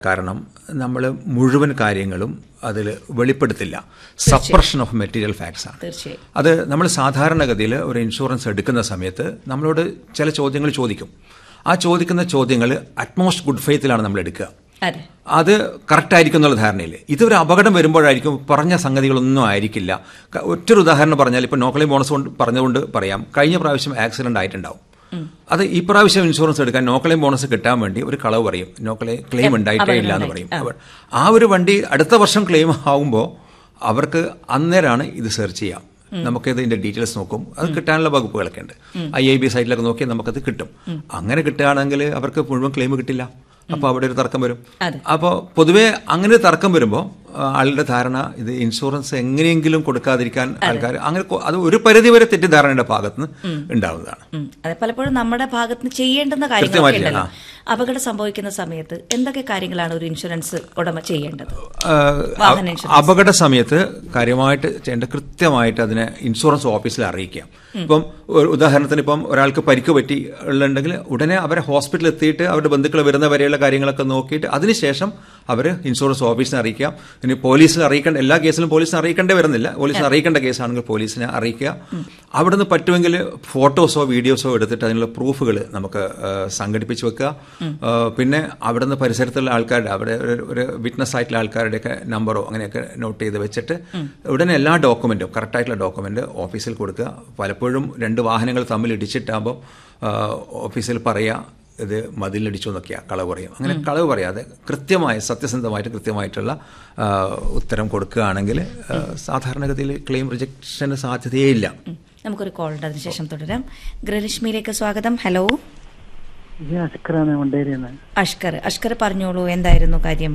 കാരണം നമ്മൾ മുഴുവൻ കാര്യങ്ങളും അതിൽ വെളിപ്പെടുത്തില്ല സപ്രഷൻ ഓഫ് മെറ്റീരിയൽ ഫാക്ട്സ് ആണ് തീർച്ചയായും അത് നമ്മൾ സാധാരണഗതിയിൽ ഒരു ഇൻഷുറൻസ് എടുക്കുന്ന സമയത്ത് നമ്മളോട് ചില ചോദ്യങ്ങൾ ചോദിക്കും ആ ചോദിക്കുന്ന ചോദ്യങ്ങൾ അറ്റ്മോസ്റ്റ് ഗുഡ് ഫെയ്ത്തിലാണ് നമ്മൾ എടുക്കുക അതെ അത് കറക്റ്റ് ആയിരിക്കും എന്നുള്ള ധാരണയില്ല ഇതൊരു അപകടം വരുമ്പോഴായിരിക്കും പറഞ്ഞ സംഗതികളൊന്നും ആയിരിക്കില്ല ക- ഒറ്റൊരു ഉദാഹരണം പറഞ്ഞാൽ ഇപ്പോൾ നോക്കളി ബോണസ് കൊണ്ട് പറഞ്ഞുകൊണ്ട് പറയാം കഴിഞ്ഞ പ്രാവശ്യം ആക്സിഡന്റ് ആയിട്ടുണ്ടാവും അത് ഈ പ്രാവശ്യം ഇൻഷുറൻസ് എടുക്കാൻ നോക്കളെ ബോണസ് കിട്ടാൻ വേണ്ടി ഒരു കളവ് പറയും നോക്കളെ ക്ലെയിം ഉണ്ടായിട്ടേ ഇല്ല എന്ന് പറയും അവർ- ആ ഒരു വണ്ടി അടുത്ത വർഷം ക്ലെയിം ആവുമ്പോൾ അവർക്ക് അന്നേരമാണ് ഇത് സെർച്ച് ചെയ്യാം നമുക്ക് ഇതിന്റെ ഡീറ്റെയിൽസ് നോക്കും അത് കിട്ടാനുള്ള വകുപ്പുകളൊക്കെ ഉണ്ട് ഐ ഐ ബി സൈറ്റിലൊക്കെ നോക്കിയാൽ നമുക്കത് കിട്ടും അങ്ങനെ കിട്ടുകയാണെങ്കിൽ അവർക്ക് മുഴുവൻ ക്ലെയിം കിട്ടില്ല അപ്പോൾ അവിടെ ഒരു തർക്കം വരും അതെ. അപ്പോൾ പൊതുവേ അങ്ങനെ ഒരു തർക്കം വരുമ്പോൾ ആളുടെ ധാരണ ഇത് ഇൻഷുറൻസ് എങ്ങനെയെങ്കിലും കൊടുക്കാതിരിക്കാൻ ആൾക്കാർ അങ്ങനെ കൊ- അത് ഒരു പരിധി വരെ തെറ്റിദ്ധാരണയുടെ ഭാഗത്ത് നിന്ന് ഉണ്ടാവുന്നതാണ് ഉം. അതെ പലപ്പോഴും നമ്മുടെ ഭാഗത്ത് നിന്ന് ചെയ്യേണ്ടുന്ന കാര്യങ്ങളൊക്കെ കൃത്യമായിട്ട്, ഉണ്ടല്ലോ അപകടം സംഭവിക്കുന്ന സമയത്ത് എന്തൊക്കെ കാര്യങ്ങളാണ് ഒരു ഇൻഷുറൻസ് ഉടമ ചെയ്യേണ്ടത് ആ, വാഹന ഇൻഷുറൻസ്. അപകട സമയത്ത് കാര്യമായിട്ട് ചെയ്യേണ്ട കൃത്യമായിട്ട് അതിനെ ഇൻഷുറൻസ് ഓഫീസിൽ അറിയിക്കാം ഇപ്പം ഒരു ഉദാഹരണത്തിന് ഇപ്പം ഒരാൾക്ക് പരിക്ക് പറ്റി ഉള്ളുണ്ടെങ്കിൽ ഉടനെ അവരെ ഹോസ്പിറ്റലിൽ എത്തിയിട്ട് അവരുടെ ബന്ധുക്കൾ വരുന്ന വരെയുള്ള കാര്യങ്ങളൊക്കെ നോക്കിയിട്ട് അതിനുശേഷം അവർ ഇൻഷുറൻസ് ഓഫീസിനെ അറിയിക്കാം ഇനി പോലീസിനെ അറിയിക്കേണ്ട എല്ലാ കേസിലും പോലീസിനെ അറിയിക്കേണ്ടി വരുന്നില്ല പോലീസിനെ അറിയിക്കേണ്ട കേസാണെങ്കിൽ പോലീസിനെ അറിയിക്കുക അവിടെ നിന്ന് പറ്റുമെങ്കിൽ ഫോട്ടോസോ വീഡിയോസോ എടുത്തിട്ട് അതിനുള്ള പ്രൂഫുകൾ നമുക്ക് ആ, സംഘടിപ്പിച്ച് വെക്കുക ആ, പിന്നെ അവിടെ നിന്ന് പരിസരത്തുള്ള ആൾക്കാരുടെ അവിടെ ഒരു- ഒരു വിറ്റ്നസ് ആയിട്ടുള്ള ആൾക്കാരുടെയൊക്കെ നമ്പറോ അങ്ങനെയൊക്കെ നോട്ട് ചെയ്ത് വെച്ചിട്ട് ഉടനെ എല്ലാ ഡോക്യുമെന്റും കറക്റ്റായിട്ടുള്ള ഡോക്യുമെന്റ് ഓഫീസിൽ കൊടുക്കുക പലപ്പോഴും രണ്ട് വാഹനങ്ങൾ തമ്മിൽ ഇടിച്ചിട്ടാകുമ്പോൾ ഓഫീസിൽ പറയുക ഇത് മതിലിടിച്ചു എന്നൊക്കെയാണ് കളവ് പറയും അങ്ങനെ കളവ് പറയാതെ കൃത്യമായ സത്യസന്ധമായിട്ട് കൃത്യമായിട്ടുള്ള ആ, ഉത്തരം കൊടുക്കുകയാണെങ്കിൽ ആ, സാധാരണഗതിയിൽ ക്ലെയിം റിജക്ഷന് സാധ്യതയേ ഇല്ല ഉം. നമുക്കൊരു കോൾ ഉണ്ട് അതിനുശേഷം തുടരാം ഗൃഹലക്ഷ്മിയിലേക്ക് സ്വാഗതം ഹലോ ഇത് അസ്കറാണ് കൊണ്ടുവരുന്നത് അഷ്കർ അഷ്കർ പറഞ്ഞോളൂ എന്തായിരുന്നു കാര്യം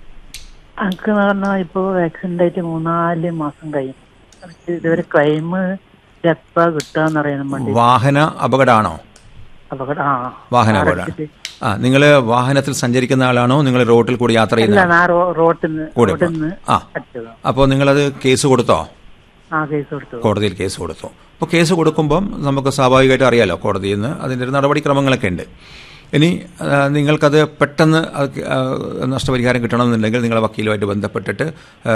അനക്ക് എന്ന് പറഞ്ഞാൽ ഇപ്പൊ ആക്സിഡന്റ് ആയിട്ട് മൂന്നാല് മാസം കഴിയും എനിക്ക് ഇതുവരെ ക്ലെയിം എപ്പാ കിട്ടാന്ന് അറിയാൻ വേണ്ടി വാഹന അപകടമാണോ അപകടം ആ വാഹന ആ, അപകടം അടിച്ചിട്ട്. ആ നിങ്ങൾ വാഹനത്തിൽ സഞ്ചരിക്കുന്ന ആളാണോ നിങ്ങൾ റോട്ടിൽ കൂടി യാത്ര ഇല്ല ചെയ്യുന്ന ഞാൻ റോട്ടിൽ നിന്ന് കൂടെ റോട്ടിൽ നിന്ന് ആ അടിച്ചതാ അപ്പോൾ നിങ്ങളത് കേസ് കൊടുത്തോ ആ കേസ് കൊടുത്തു കോടതിയിൽ കേസ് കൊടുത്തു അപ്പോൾ കേസ് കൊടുക്കുമ്പം നമുക്ക് സ്വാഭാവികമായിട്ട് അറിയാലോ കോടതിയിൽ നിന്ന് അതിൻ്റെ ഒരു നടപടിക്രമങ്ങളൊക്കെ ഉണ്ട് ഇനി ആ, നിങ്ങൾക്കത് പെട്ടെന്ന് അത് ആ, നഷ്ടപരിഹാരം കിട്ടണമെന്നുണ്ടെങ്കിൽ നിങ്ങളെ വക്കീലുമായിട്ട് ബന്ധപ്പെട്ടിട്ട് ആ,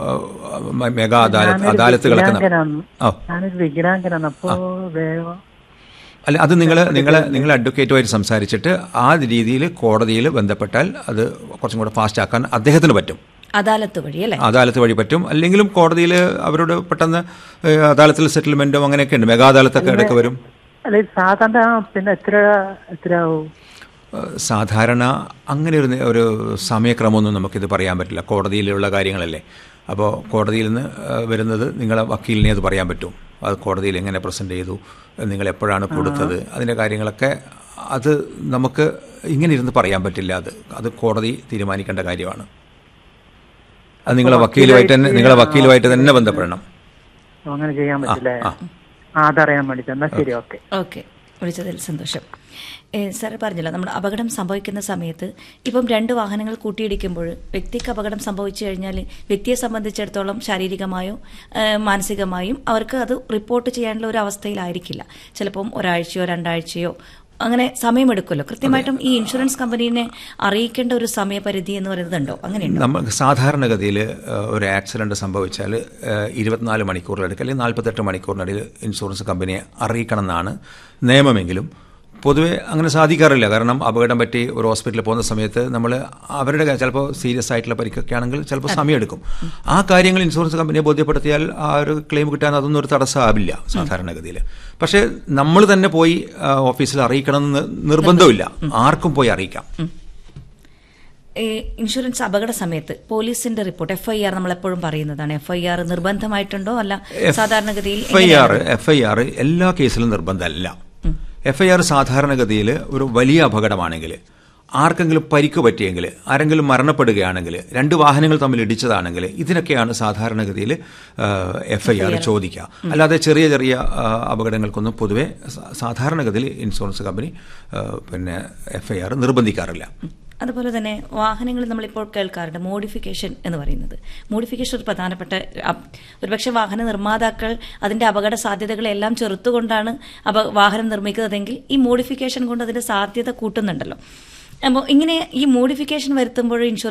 ആ, മെഗാ അദാലത്ത് അദാലത്തുകളൊക്കെ നട- വികലാംഗനാണ് ഓ ഞാനൊരു വികലാംഗനാണ് അപ്പോ വേഗം അല്ല അത് നിങ്ങൾ നിങ്ങൾ നിങ്ങൾ അഡ്വക്കേറ്റുമായിട്ട് സംസാരിച്ചിട്ട് ആ രീതിയിൽ കോടതിയിൽ ബന്ധപ്പെട്ടാൽ അത് കുറച്ചും കൂടെ ഫാസ്റ്റ് ആക്കാൻ അദ്ദേഹത്തിന് പറ്റും അദാലത്ത് വഴി അല്ലേ അദാലത്ത് വഴി പറ്റും അല്ലെങ്കിലും കോടതിയിൽ അവരോട് പെട്ടെന്ന് ഏഹ്, അദാലത്തിൽ സെറ്റിൽമെന്റും അങ്ങനെയൊക്കെ ഉണ്ട് മെഗാ അദാലത്തൊക്കെ ഇടയ്ക്ക് വരും അല്ല ഇത് സാധാരണ പിന്നെ എത്ര എത്ര ആവും ഏഹ്, സാധാരണ അങ്ങനെ ഒരു നി- ഒരു സമയക്രമമൊന്നും നമുക്കിത് പറയാൻ പറ്റില്ല കോടതിയിലുള്ള കാര്യങ്ങളല്ലേ അപ്പോൾ കോടതിയിൽ നിന്ന് ഏഹ്, വരുന്നത് നിങ്ങളെ വക്കീലിനെ അത് പറയാൻ പറ്റും അത് കോടതിയിൽ എങ്ങനെ പ്രസന്റ് ചെയ്തു നിങ്ങൾ എപ്പോഴാണ് കൊടുത്തത് അതിൻ്റെ കാര്യങ്ങളൊക്കെ അത് നമുക്ക് ഇങ്ങനെ ഇരുന്ന് പറയാൻ പറ്റില്ല അത് അത് കോടതി തീരുമാനിക്കേണ്ട കാര്യമാണ് അത് നിങ്ങളെ വക്കീലുമായിട്ട് തന്നെ നിങ്ങളെ വക്കീലുമായിട്ട് തന്നെ ബന്ധപ്പെടണം അങ്ങനെ ചെയ്യാൻ പറ്റില്ലേ ആ. ആ അതറിയാൻ വേണ്ടിട്ട് എന്നാ ശരി ഓക്കെ ഓക്കെ വിളിച്ചതിൽ സന്തോഷം ഏ, സാർ പറഞ്ഞല്ലോ നമ്മുടെ അപകടം സംഭവിക്കുന്ന സമയത്ത് ഇപ്പം രണ്ട് വാഹനങ്ങൾ കൂട്ടിയിടിക്കുമ്പോൾ വ്യക്തിക്ക് അപകടം സംഭവിച്ചു കഴിഞ്ഞാൽ വ്യക്തിയെ സംബന്ധിച്ചിടത്തോളം ശാരീരികമായോ ഏ, മാനസികമായും അവർക്ക് അത് റിപ്പോർട്ട് ചെയ്യാനുള്ള ഒരു അവസ്ഥയിലായിരിക്കില്ല ചിലപ്പം ഒരാഴ്ചയോ രണ്ടാഴ്ചയോ അങ്ങനെ സമയമെടുക്കുമല്ലോ കൃത്യമായിട്ടും ഈ ഇൻഷുറൻസ് കമ്പനീനെ അറിയിക്കേണ്ട ഒരു സമയപരിധി എന്ന് പറയുന്നതുണ്ടോ അങ്ങനെയുണ്ടോ നമ്മൾ സാധാരണഗതിയിൽ ഒരു ആക്സിഡന്റ് സംഭവിച്ചാൽ ഇരുപത്തിനാല് മണിക്കൂറിലെടുക്കുക അല്ലെങ്കിൽ നാൽപ്പത്തെട്ട് മണിക്കൂറിനിടയിൽ ഇൻഷുറൻസ് കമ്പനിയെ അറിയിക്കണം എന്നാണ് നിയമമെങ്കിലും പൊതുവെ അങ്ങനെ സാധിക്കാറില്ല കാരണം അപകടം പറ്റി ഒരു ഹോസ്പിറ്റലിൽ പോകുന്ന സമയത്ത് നമ്മൾ അവരുടെ കാ- ചിലപ്പോൾ സീരിയസ് ആയിട്ടുള്ള പരിക്കൊക്കെ ആണെങ്കിൽ ചിലപ്പോൾ സമയമെടുക്കും ആ കാര്യങ്ങൾ ഇൻഷുറൻസ് കമ്പനിയെ ബോധ്യപ്പെടുത്തിയാൽ ആ ഒരു ക്ലെയിം കിട്ടാൻ അതൊന്നും ഒരു തടസ്സമാവില്ല സാധാരണഗതിയിൽ പക്ഷേ നമ്മൾ തന്നെ പോയി ആ, ഓഫീസിൽ അറിയിക്കണമെന്ന് നിർബന്ധമില്ല ആർക്കും പോയി അറിയിക്കാം ഈ ഇൻഷുറൻസ് അപകട സമയത്ത് പോലീസിന്റെ റിപ്പോർട്ട് എഫ് ഐ ആർ നമ്മൾ എപ്പോഴും പറയുന്നതാണ് എഫ് ഐ ആർ നിർബന്ധമായിട്ടുണ്ടോ അല്ല സാധാരണഗതിയിൽ F I R F I R എല്ലാ കേസിലും നിർബന്ധമല്ല എഫ് ഐ ആർ സാധാരണഗതിയിൽ ഒരു വലിയ അപകടമാണെങ്കിൽ ആർക്കെങ്കിലും പരിക്ക് പറ്റിയെങ്കിൽ ആരെങ്കിലും മരണപ്പെടുകയാണെങ്കിൽ രണ്ട് വാഹനങ്ങൾ തമ്മിൽ ഇടിച്ചതാണെങ്കിൽ ഇതിനൊക്കെയാണ് സാധാരണഗതിയിൽ എഫ് ഐ ആർ ചോദിക്കുക അല്ലാതെ ചെറിയ ചെറിയ ആ, അപകടങ്ങൾക്കൊന്നും പൊതുവെ സാ- സാധാരണഗതിയിൽ ഇൻഷുറൻസ് കമ്പനി ആ, പിന്നെ എഫ് ഐ ആർ നിർബന്ധിക്കാറില്ല അതുപോലെ തന്നെ വാഹനങ്ങളിൽ നമ്മളിപ്പോൾ കേൾക്കാറുണ്ട് മോഡിഫിക്കേഷൻ എന്ന് പറയുന്നത് മോഡിഫിക്കേഷൻ ഒരു പ്രധാനപ്പെട്ട അപ്- ഒരുപക്ഷെ വാഹന നിർമ്മാതാക്കൾ അതിന്റെ അപകട സാധ്യതകളെല്ലാം ചെറുത്തുകൊണ്ടാണ് അപ വാഹനം നിർമ്മിക്കുന്നതെങ്കിൽ ഈ മോഡിഫിക്കേഷൻ കൊണ്ട് അതിന്റെ സാധ്യത കൂട്ടുന്നുണ്ടല്ലോ അപ്പോൾ ഇങ്ങനെ ഈ മോഡിഫിക്കേഷൻ വരുത്തുമ്പോൾ ഇൻഷുറൻസ്